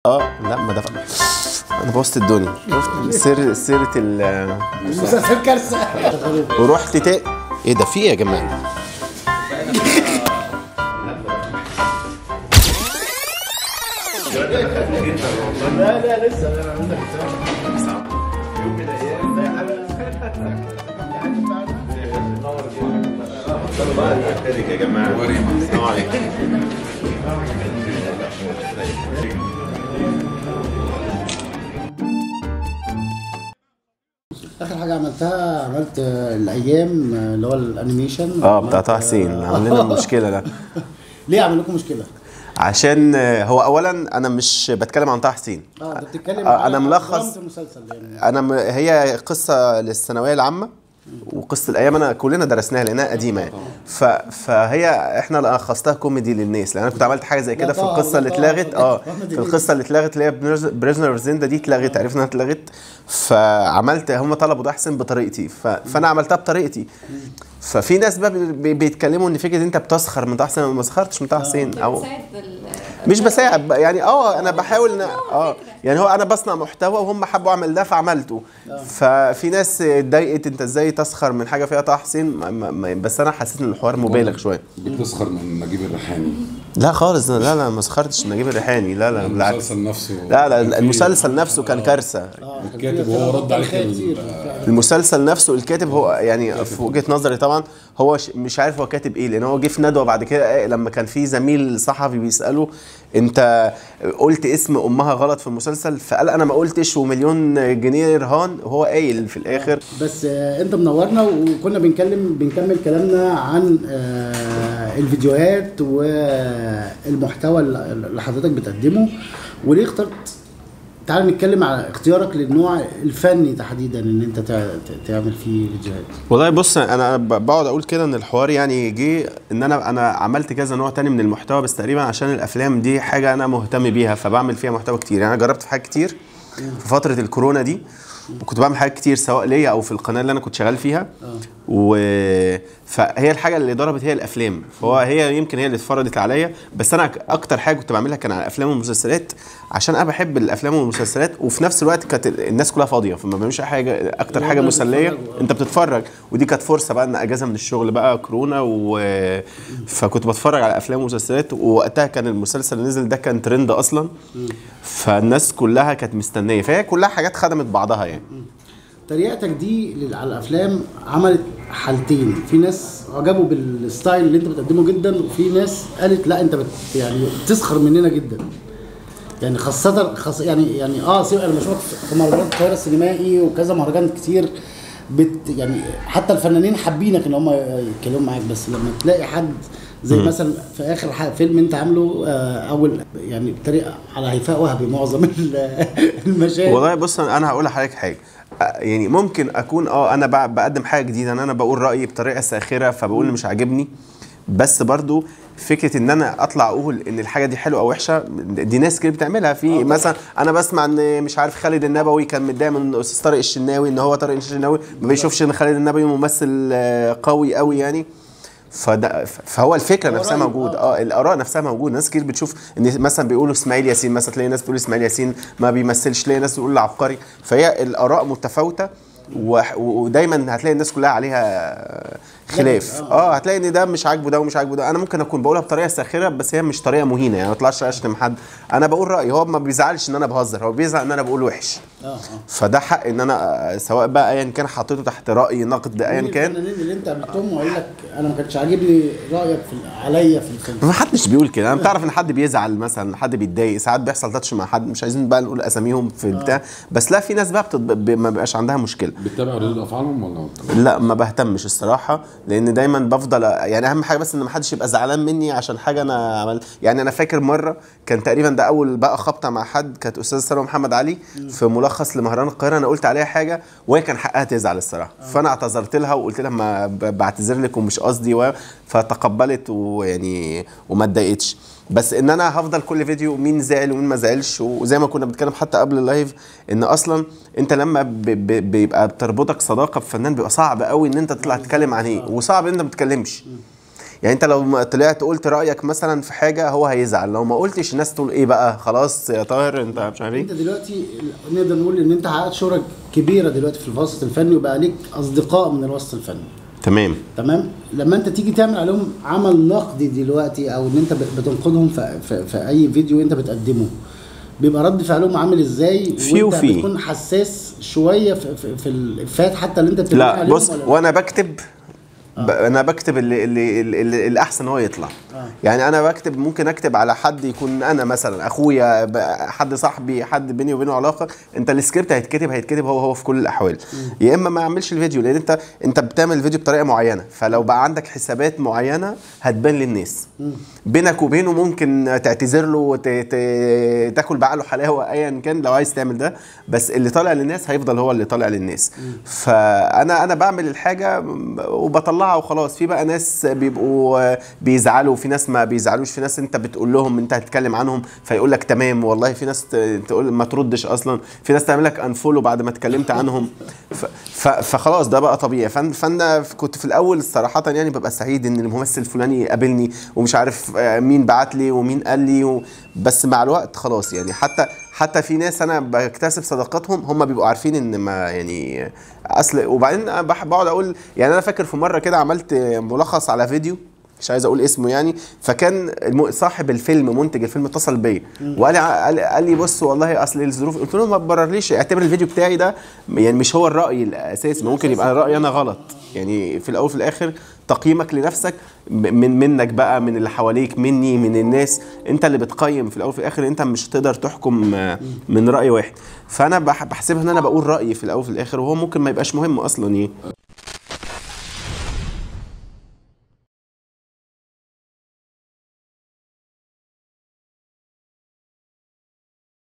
اه لا ما دفع انا بوظت الدنيا شفت سر سيره ال مسلسل كارثه ورحت تا ايه ده في ايه يا جماعه يا جماعه السلام عليكم اخر حاجه عملتها عملت آه، الايام آه، اللي هو الانيميشن اه بتاع طه حسين عامل لنا مشكله ده ليه عمل لكم مشكله؟ عشان آه، هو اولا انا مش بتكلم عن طه حسين اه انت بتتكلم آه، أنا على ملخص- درامة المسلسل يعني انا م... هي قصه للثانويه العامه وقصه الايام انا كلنا درسناها لانها قديمه يعني ف... فهي احنا لخصتها كوميدي للناس لان انا كنت عملت حاجه زي كده في طبعا، القصه اللي طبعا. اتلغت اه كوميدي في القصه اللي اتلغت اللي هي بريزنر زندا دي اتلغت عرفنا انها اتلغت فعملت هم طلبوا ده احسن بطريقتي ف... فانا عملتها بطريقتي ففي ناس بقى بي- بي- بيتكلموا ان فكره انت بتسخر من طه حسين أنا ما بسخرتش من طه حسين او بتساعد ال- مش بساعد بقى، يعني اه انا بحاول إن اه يعني هو انا بصنع محتوى وهم حبوا اعمل ده فعملته ففي ناس اتضايقت انت ازاي تسخر من حاجه فيها طه حسين ما- ما- ما- بس انا حسيت ان الحوار مبالغ شويه بتسخر من نجيب الريحاني لا خالص لا لا ما سخرتش من نجيب الريحاني لا لا بالعكس المسلسل نفسه لا لا المسلسل نفسه كان كارثه الكاتب وهو رد عليك خير ال- كتير. المسلسل نفسه الكاتب هو يعني في وجهه نظري طبعا هو ش- مش عارف هو كاتب ايه لان هو جه في ندوه بعد كده إيه لما كان في زميل صحفي بيساله انت قلت اسم امها غلط في المسلسل فقال انا ما قلتش ومليون جنيه رهان وهو قايل في الاخر بس آه، انت منورنا وكنا بنتكلم بنكمل كلامنا عن آه، الفيديوهات والمحتوى اللي اللي حضرتك بتقدمه وليه اخترت تعال نتكلم على اختيارك للنوع الفني تحديدا ان انت تع- ت- تعمل فيه فيديوهات والله بص انا ب- بقعد اقول كده ان الحوار يعني جه ان انا انا عملت كذا نوع تاني من المحتوى بس تقريبا عشان الافلام دي حاجه انا مهتم بيها فبعمل فيها محتوى كتير يعني انا جربت في حاجات كتير في فتره الكورونا دي وكنت بعمل حاجات كتير سواء ليا او في القناه اللي انا كنت شغال فيها و فهي الحاجه اللي ضربت هي الافلام فهو هي يمكن هي اللي اتفرضت عليا بس انا اكتر حاجه كنت بعملها كان على الافلام والمسلسلات عشان انا بحب الافلام والمسلسلات وفي نفس الوقت كانت الناس كلها فاضيه فما بعملش أي حاجه اكتر حاجه والله مسليه بتتفرج. انت بتتفرج ودي كانت فرصه بقى ان اجازه من الشغل بقى كورونا و... فكنت بتفرج على افلام ومسلسلات ووقتها كان المسلسل اللي نزل ده كان ترند اصلا فالناس كلها كانت مستنيه فهي كلها حاجات خدمت بعضها يعني طريقتك دي لل- على الافلام عملت حالتين في ناس عجبوا بالستايل اللي انت بتقدمه جدا وفي ناس قالت لا انت بت يعني بتسخر مننا جدا يعني خاصة خاصة يعني يعني اه سيب انا بشوفك في مهرجانات القاهرة السينمائي وكذا مهرجان كتير بت يعني حتى الفنانين حابينك ان هم يتكلموا معاك بس لما تلاقي حد زي مثلا في اخر ح- فيلم انت عامله آه اول يعني بطريقه على هيفاء وهبي معظم ال- المشاهد والله بص انا هقول لحضرتك حاجه آه، يعني ممكن اكون اه انا بع- بقدم حاجه جديده ان انا بقول رايي بطريقه ساخره فبقول اللي مش عاجبني بس برضو فكره ان انا اطلع اقول ان الحاجه دي حلوه او وحشه دي ناس كتير بتعملها في مثلا انا بسمع ان مش عارف خالد النبوي كان متضايق من استاذ طارق الشناوي ان هو طارق الشناوي ما بيشوفش ان خالد النبوي ممثل آه، قوي قوي يعني فده فهو الفكره نفسها رأي، موجوده اه الاراء نفسها موجوده ناس كتير بتشوف ان مثلا بيقولوا اسماعيل ياسين مثلا تلاقي ناس بتقول اسماعيل ياسين ما بيمثلش تلاقي ناس بتقول عبقري فهي الاراء متفاوته وح- ودايما هتلاقي الناس كلها عليها خلاف اه هتلاقي ان ده مش عاجبه ده ومش عاجبه ده انا ممكن اكون بقولها بطريقه ساخره بس هي مش طريقه مهينه يعني ما اطلعش اشتم حد انا بقول رايي هو ما بيزعلش ان انا بهزر هو بيزعل ان انا بقول وحش اه اه فده حق ان انا آه، سواء بقى ايا كان حطيته تحت راي نقد ايا مين كان الفنانين اللي انت قابلتهم وقال لك انا ما كانش عاجبني رايك في عليا في الفيلم ما حدش بيقول كده انا بتعرف ان حد بيزعل مثلا حد بيتضايق ساعات بيحصل تاتش مع حد مش عايزين بقى نقول اساميهم في البتاع بس لا في ناس بقى بتط... ب... ما بيبقاش عندها مشكله بتتابع ردود افعالهم ولا ما بتتابعش؟ لا ما بهتمش الصراحه لان دايما بفضل يعني اهم حاجه بس ان ما حدش يبقى زعلان مني عشان حاجه انا عمل يعني انا فاكر مره كان تقريبا ده اول بقى خبطه مع حد كانت استاذ سلمى محمد علي في ملخص لمهرجان القاهره انا قلت عليها حاجه وهي كان حقها تزعل الصراحه فانا اعتذرت لها وقلت لها ما ب- بعتذر لك ومش قصدي و... فتقبلت ويعني وما اتضايقتش بس ان انا هفضل كل فيديو مين زعل ومين ما زعلش وزي ما كنا بنتكلم حتى قبل اللايف ان اصلا انت لما ب... ب... بيبقى بتربطك صداقه بفنان بيبقى صعب قوي ان انت تطلع تتكلم عن ايه وصعب ان انت ما تتكلمش يعني انت لو ما طلعت قلت رايك مثلا في حاجه هو هيزعل لو ما قلتش الناس تقول ايه بقى خلاص يا طاهر انت مش عارف ايه انت دلوقتي نقدر نقول ان انت حققت شهره كبيره دلوقتي في الوسط الفني وبقى ليك اصدقاء من الوسط الفني تمام تمام لما انت تيجي تعمل عليهم عمل نقدي دلوقتي او ان انت ب- بتنقدهم في, في, في اي فيديو انت بتقدمه بيبقى رد فعلهم عامل ازاي في وانت وفي. بتكون حساس شويه في, في, في الافات حتى اللي انت بتبني لا عليهم بص ولا لا؟ وانا بكتب ب... انا بكتب اللي, اللي, اللي, اللي الاحسن هو يطلع آه. يعني انا بكتب ممكن اكتب على حد يكون انا مثلا اخويا ب... حد صاحبي حد بيني وبينه علاقه انت السكريبت هيتكتب هيتكتب هو هو في كل الاحوال يا اما ما اعملش الفيديو لان انت انت بتعمل الفيديو بطريقه معينه فلو بقى عندك حسابات معينه هتبان للناس بينك وبينه ممكن تعتذر له وت... ت... تاكل بعقله حلاوه ايا كان لو عايز تعمل ده بس اللي طالع للناس هيفضل هو اللي طالع للناس فانا انا بعمل الحاجه وبطلعها وخلاص في بقى ناس بيبقوا بيزعلوا في ناس ما بيزعلوش في ناس انت بتقول لهم انت هتتكلم عنهم فيقول لك تمام والله في ناس ت- تقول ما تردش اصلا في ناس تعمل لك انفولو بعد ما اتكلمت عنهم ف ف فخلاص ده بقى طبيعي فانا فانا كنت في الاول صراحه يعني ببقى سعيد ان الممثل الفلاني قابلني ومش عارف آه، مين بعت لي ومين قال لي و... بس مع الوقت خلاص يعني حتى حتى في ناس انا بكتسب صداقاتهم هم بيبقوا عارفين ان ما يعني اصل وبعدين أنا بح- بقعد اقول يعني انا فاكر في مره كده عملت ملخص على فيديو مش عايز اقول اسمه يعني فكان الم- صاحب الفيلم منتج الفيلم اتصل بيا وقال لي قال, قال لي بص والله اصل الظروف قلت له ما تبررليش اعتبر الفيديو بتاعي ده يعني مش هو الراي الاساسي ممكن يبقى رايي انا غلط يعني في الاول وفي الاخر تقييمك لنفسك م- من منك بقى من اللي حواليك مني من الناس انت اللي بتقيم في الاول وفي الاخر انت مش هتقدر تحكم آه، من راي واحد فانا بح- بحسبها ان انا بقول رايي في الاول وفي الاخر وهو ممكن ما يبقاش مهم اصلا يعني